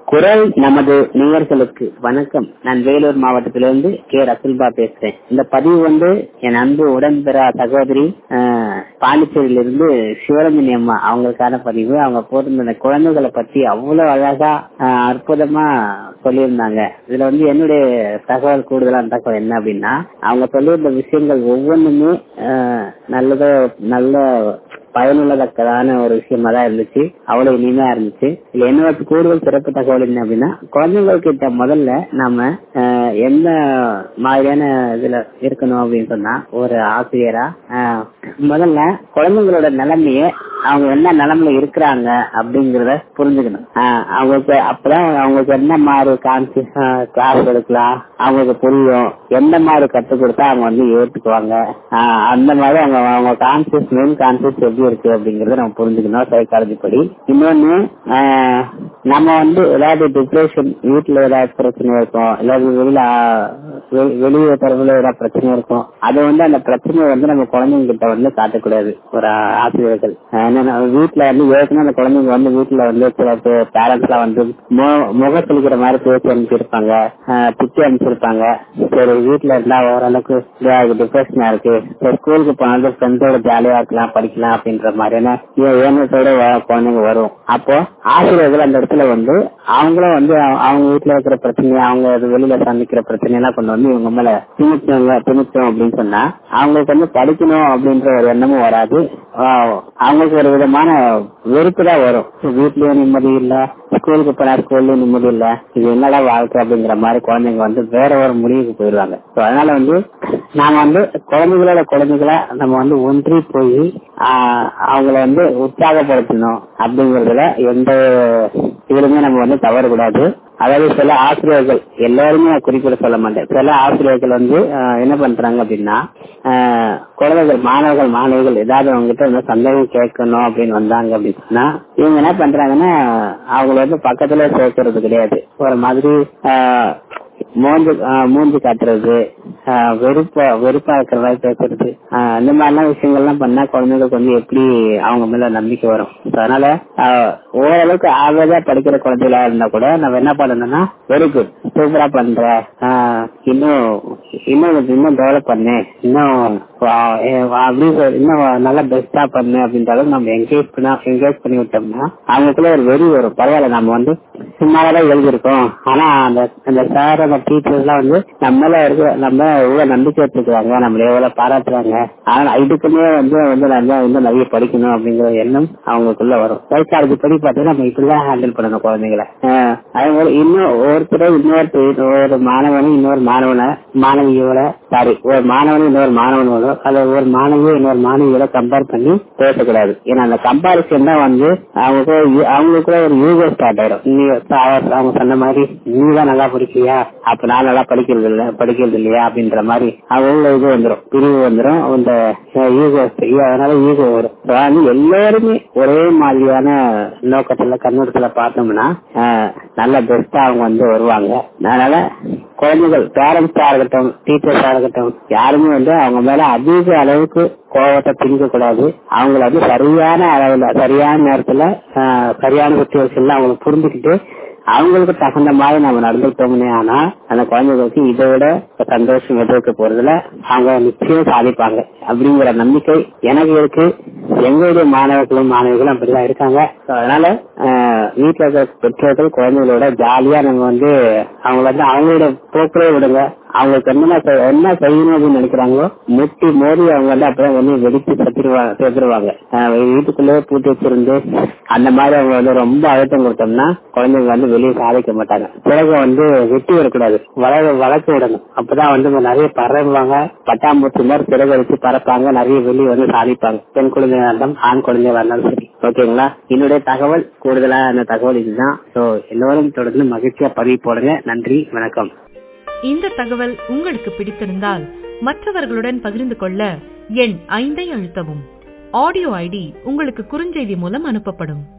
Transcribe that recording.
குரல் நமது நேயர்களுக்கு வணக்கம் நான் வேலூர் மாவட்டத்திலிருந்து கே ரசுல்பா பேசுறேன் இந்த பதிவு வந்து என் அன்பு உடன்பெறா சகோதரி ஆஹ், பாண்டிச்சேரியிலிருந்து சிவரஞ்சனி அம்மா அவங்களுக்கான பதிவு அவங்க போட்டிருந்த குழந்தைகளை பத்தி அவ்வளவு அழகா ஆஹ், அற்புதமா சொல்லியிருந்தாங்க இதுல வந்து என்னுடைய தகவல் கூடுதலான தகவல் என்ன அப்படின்னா அவங்க சொல்லியிருந்த விஷயங்கள் ஒவ்வொன்றுமே ஆஹ், நல்லதோ நல்ல பயனுள்ளதக்கதான ஒரு விஷயமா தான் இருந்துச்சு அவ்வளவு இனிமையா இருந்துச்சு இதுல என்னோட கூடுதல் சிறப்பு தகவல் என்ன அப்படின்னா குழந்தைகள் கிட்ட முதல்ல நாம ஆஹ், எந்த மாதிரியான இதுல இருக்கணும் அப்படின்னு சொன்னா ஒரு ஆசிரியரா ஆஹ், முதல்ல குழந்தைங்களோட நிலைமைய அவங்க என்ன நிலைமையில இருக்கிறாங்க அப்படிங்கறத புரிஞ்சுக்கணும் ஆஹ், அவங்களுக்கு அப்பதான் அவங்களுக்கு என்ன மாதிரி கான்சி கிளாஸ் எடுக்கலாம் அவங்களுக்கு புரியும் எந்த மாதிரி கத்துக் கொடுத்தா அவங்க வந்து ஏத்துக்குவாங்க ஆஹ், அந்த மாதிரி அவங்க அவங்க கான்சியஸ் மெயின் கான்சியஸ் எப்படி இருக்கு அப்படிங்கறத நம்ம புரிஞ்சுக்கணும் சைக்காலஜி படி இன்னொன்னு ஆஹ், நம்ம வந்து ஏதாவது டிப்ரெஷன் வீட்டுல ஏதாவது பிரச்சனை இருக்கும் இல்லாத வெளியில ஆஹ், வெ- வெளியே தரவுல ஏதாவது பிரச்சனை இருக்கும் அது வந்து அந்த பிரச்சனையை வந்து நம்ம குழந்தைங்க கிட்ட வந்து காட்டக்கூடாது ஒரு ஆ- ஆசிரியர்கள் ஆஹ், என்னன்னா வீட்டுல வந்து ஏற்கனவே அந்த குழந்தைங்க வந்து வீட்டுல வந்து சில பேரண்ட்ஸ் எல்லாம் வந்து மு- முக சுளிக்கிற மாதிரி பேசி அனுப்பிச்சிருப்பாங்க ஆஹ், திட்டி அனுப்பிச்சிருப்பாங்க சரி வீட்டுல இருந்தா ஓரளவுக்கு டிப்ரெஷனா இருக்கு சரி ஸ்கூலுக்கு போனாலும் ஃப்ரெண்ட்ஸோட ஜாலியா இருக்கலாம் படிக்கலாம் அப்படின்ற மாதிரியான ஏ- ஏனத்தோட வ- குழந்தைங்க வரும் அப்போ ஆசிரியர்கள் அந்த இடத்துல வந்து அவங்களும் வந்து அவ- அவங்க வீட்டுல இருக்கிற பிரச்சனை அவங்க அது வெளியில சந்திக்கிற பிரச்சனை எல்லாம் கொண்டு வந்து இவங்க மேல திணிச்சவங்க திணிச்சோம் அப்படின்னு சொன்னா அவங்களுக்கு வந்து படிக்கணும் அப்படின்ற ஒரு எண்ணமும் வராது ஆஹ் அவங்களுக்கு ஒரு விதமான வெறுப்பு தான் வரும் வீட்லயும் நிம்மதி இல்ல ஸ்கூலுக்கு போனா ஸ்கூல்லயும் நிம்மதி இல்ல இது என்னடா வாழ்க்கை அப்படிங்கிற மாதிரி குழந்தைங்க வந்து வேற ஒரு முடிவுக்கு போயிடுவாங்க So, அதனால வந்து நாம வந்து குழந்தைகளோட குழந்தைகளை நம்ம வந்து ஒன்றி போய் ஆஹ் அவங்கள வந்து உற்சாகப்படுத்தணும் அப்படிங்கறதுல எந்த இதுலுமே நம்ம வந்து தவறக்கூடாது அதாவது சில ஆசிரியர்கள் எல்லாருமே நான் குறிப்பிட சொல்ல மாட்டேன் சில ஆசிரியர்கள் வந்து ஆஹ், என்ன பண்றாங்க அப்படின்னா ஆஹ், குழந்தைகள் மாணவர்கள் மாணவிகள் ஏதாவது அவங்க கிட்ட வந்து சந்தேகம் கேட்கணும் அப்படின்னு வந்தாங்க அப்படின்னா இவங்க என்ன பண்றாங்கன்னா அவங்கள வந்து பக்கத்துல சேர்க்கறது கிடையாது ஒரு மாதிரி ஆஹ், மூஞ்சு ஆஹ், மூஞ்சி காட்டுறது ஆஹ், வெறுப்பா வெறுப்பா இருக்கிற மாதிரி பேசுறது ஆஹ், இந்த மாதிரிலாம் விஷயங்கள்லாம் பண்ணா குழந்தைங்களுக்கு வந்து எப்படி அவங்க மேல நம்பிக்கை வரும் So, அதனால ஆஹ், ஓரளவுக்கு ஆவரேஜா படிக்கிற குழந்தைகளா இருந்தா கூட நம்ம என்ன பண்ணணும்னா வெரி குட் சூப்பரா பண்ற ஆஹ், இன்னும் இன்னும் கொஞ்சம் இன்னும் டெவலப் பண்ணு இன்னும் ஆஹ், ஏ- அப்படி சொல்- இன்னும் நல்லா பெஸ்டா பண்ணு அப்படின்ற அளவுக்கு நம்ம என்கரேஜ் பண்ணா என்கரேஜ் பண்ணி விட்டோம்னா அவங்களுக்குள்ள ஒரு வெறி வரும் பரவாயில்ல நம்ம வந்து சும்மாதான் எழுதியிருக்கோம் ஆனா அந்த அந்த சார் அந்த டீச்சர்ஸ் எல்லாம் வந்து நம்ம மேல இருக்கிற நம்ம எவ்வளவு நம்பிக்கை வச்சிருக்காங்க நம்மள எவ்வளவு பாராட்டுறாங்க ஆனா இதுக்குமே வந்து வந்து நம்ம இன்னும் நிறைய படிக்கணும் அப்படிங்கிற எண்ணம் அவங்களுக்குள்ள வரும் சைக்காலஜி படி பார்த்தீங்கன்னா நம்ம இப்படிதான் ஹேண்டில் பண்ணணும் குழந்தைங்களை ஆஹ் அதே போல இன்னும் ஒருத்தர் இன்னொரு ஒரு மாணவனும் இன்னொரு மாணவனை மாணவியோட சாரி ஒரு மாணவனும் இன்னொரு மாணவனோட அல்லது ஒரு மாணவியும் இன்னொரு மாணவியோட கம்பேர் பண்ணி பேசக்கூடாது ஏன்னா அந்த கம்பாரிசன் தான் வந்து அவங்களுக்கு அவங்களுக்குள்ள ஒரு யூகோ ஸ்டார்ட் ஆயிடும் நீ அவ- அவங்க சொன்ன மாதிரி நீ தான் நல்லா படிக்கிறியா அப்ப நான் நல்லா படிக்கிறது இல்ல படிக்கிறது இல்லையா அப்படின்ற மாதிரி அவங்க இது வந்துரும் பிரிவு வந்துரும் அந்த யூகோ அதனால யூகோ வரும் அதாவது எல்லாருமே ஒரே மாதிரியான நோக்கத்துல கண்ணோட்டத்துல பார்த்தோம்னா ஆஹ், நல்ல பெஸ்டா அவங்க வந்து வருவாங்க அதனால குழந்தைகள் பேரண்ட்ஸா இருக்கட்டும் டீச்சர்ஸா இருக்கட்டும் யாருமே வந்து அவங்க மேல அதிக அளவுக்கு கோவத்தை திணிக்க கூடாது அவங்கள வந்து சரியான அளவுல சரியான நேரத்துல ஆஹ், சரியான சுச்சுவேஷன்ல அவங்களை புரிஞ்சுக்கிட்டு அவங்களுக்கு தகுந்த மாதிரி நம்ம நடந்துக்கிட்டோம்னே ஆனா அந்த குழந்தைகளுக்கு இதை விட சந்தோஷம் எதிர்க்க போறதுல அவங்க நிச்சயம் சாதிப்பாங்க அப்படிங்கிற நம்பிக்கை எனக்கு இருக்கு எங்களுடைய மாணவர்களும் மாணவிகளும் அப்படிதான் இருக்காங்க So, அதனால ஆஹ், வீட்டுல இருக்கிற பெற்றோர்கள் குழந்தைகளோட ஜாலியா நம்ம வந்து அவங்கள வந்து அவங்களோட போக்கிலே விடுங்க அவங்களுக்கு என்ன செய்- என்ன செய்யணும் அப்படின்னு நினைக்கிறாங்களோ முட்டி மோதி அவங்க வந்து அப்படியே வந்து வெடிச்சு செத்துருவாங்க செத்துருவாங்க ஆஹ், வீட்டுக்குள்ளேயே பூட்டி வச்சிருந்து அந்த மாதிரி அவங்க வந்து ரொம்ப அழுத்தம் கொடுத்தோம்னா குழந்தைங்க வந்து வெளியே சாதிக்க மாட்டாங்க பிறகு வந்து வெட்டி வரக்கூடாது வளர வளர்க்க விடணும் அப்பதான் வந்து இவங்க நிறைய பறவாங்க பட்டாம்பூச்சி மாதிரி பிறகு வச்சு பறப்பாங்க நிறைய வெளியே வந்து சாதிப்பாங்க பெண் குழந்தையா இருந்தாலும் ஆண் குழந்தையா இருந்தாலும் சரி ஓகேங்களா என்னுடைய தகவல் கூடுதலான தகவல் இதுதான் சோ எல்லோரும் தொடர்ந்து மகிழ்ச்சியா பதிவு போடுங்க நன்றி வணக்கம் இந்த தகவல் உங்களுக்கு பிடித்திருந்தால் மற்றவர்களுடன் பகிர்ந்து கொள்ள எண் ஐந்தை அழுத்தவும் ஆடியோ ஐடி உங்களுக்கு குறுஞ்செய்தி மூலம் அனுப்பப்படும்